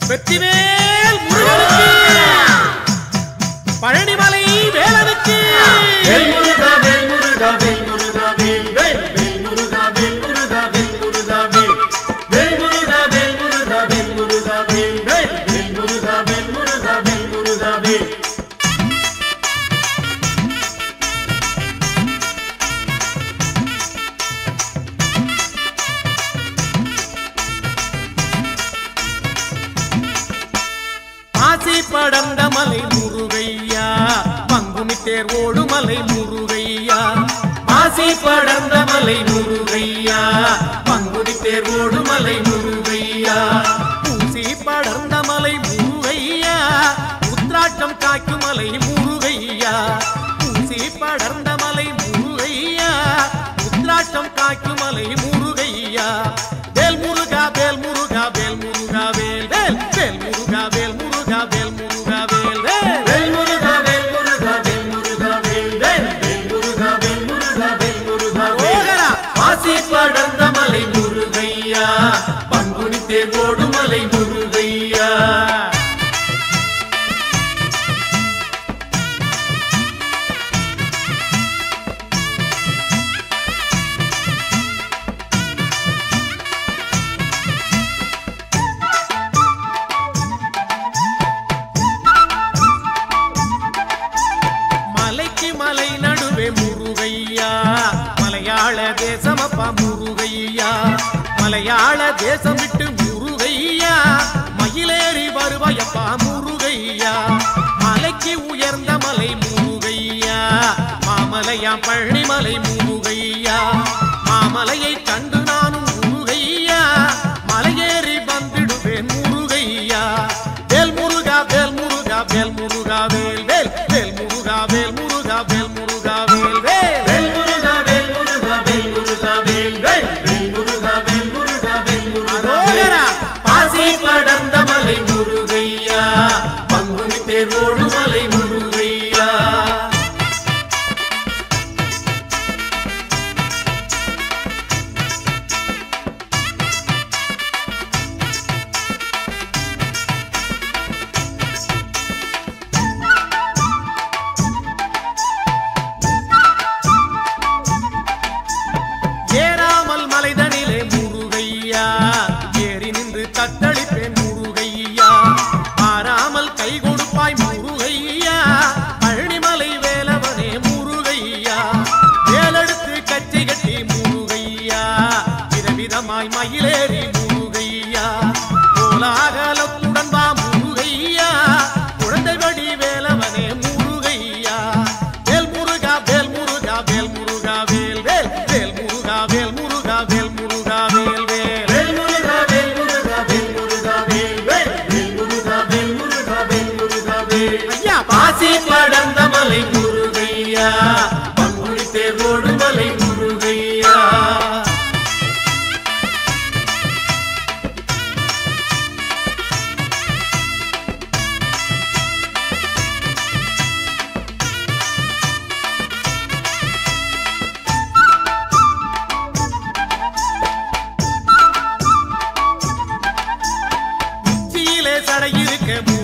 வெற்றிவேல் முருகனுக்கு பழனிமலை வேலனுக்கு வேல் முருகா வேல் முருகா வேல் முருகா வேல் வேல் வேல் முருகா வேல் முருகா வேல் முருகா வேல் வேல் முருகா வேல் முருகா வேல் முருகா வேல் வேல் வேல் முருகா வேல் முருகா வேல் முருகா வேல் ஆசி படர்ந்த மலை முருகையா பங்குனி தேர் ஓடுமலை முருகையா ஆசி படர்ந்த மலை முருகையா பங்குனி தேர் ஓடுமலை முருகையா பூசி படர்ந்த மலை முருகையா உத்ராட்டம் காய்க்கும் மலை முருகையா பூசி படர்ந்த மலை முருகையா உத்ராட்டம் காய்க்கும் மலை முருகையா வேல் முருகா வேல் முருகா வேல் முருகா வேல் வேல் வேல் முருகா வேல் முருகா வேல் முருகா வேல் வேல் வேல் முருகா வேல் முருகா வேல் முருகா வேல் வேல் வேல் முருகா வேல் முருகா வேல் முருகா வேல் ஓகரா. ஆசி படர்ந்த மலை முருகையா பங்குனி தேர் ஓடும் மலை முருகையா மலைக்கு மலை நடுவே முருகையா மலையாள தேசம் அப்பா முருகையா மலையாள தேசம் விட்டு முருகையா மயிலேறி வருவாயப்பா முருகையா மலைக்கு உயர்ந்த மலை முருகையா மாமலையா பழனிமலை முருகையா மாமலையை கண்டு நானும் முருகையா மலையேறி வந்திடுவேன் முருகையா வேல் முருகா வேல் முருகா வேல் முருகா வேல் வேல் வேல் முருகா வேல் முருகா வேல் முருகா வேல் வேல் வேல் முருகா வேல் முருகா வேல் முருகா வேல் வேல் வேல் முருகா வேல் முருகா வேல் முருகா அரோகரா. ஆசி படர்ந்த மலை முருகையா பங்குனி தேர் ஓடும் மலை முருகையா ஏறாமல் மலைதனிலே முருகையா ஏறி நின்று தத்தளிப்பேன் முருகையா மாறாமல் கை கொடுப்பாய் முருகையா பழனிமலை வேலவனே முருகையா வேலெடுத்து கச்சை கட்டி முருகையா விதவிதமாய் மயிலேறி முருகையா கோலாகலத்துடன் வா முருகையா குழந்தைபடி வேலவனே முருகையா வேல் முருகா வேல் முருகா வேல் முருகா வேல் வேல் வேல் முருகா வேல் முருகா வேல் முருகா வேல் வேல் வேல் முருகா வேல் முருகா வேல் முருகா வேல் வேல் வேல் முருகா வேல் முருகா வேல் முருகா வேல் ஐயா ஆசி படர்ந்த மலை முருகையா பங்குனி தேர் ஓடும் மலை முருகையா உச்சியிலே சடை இருக்க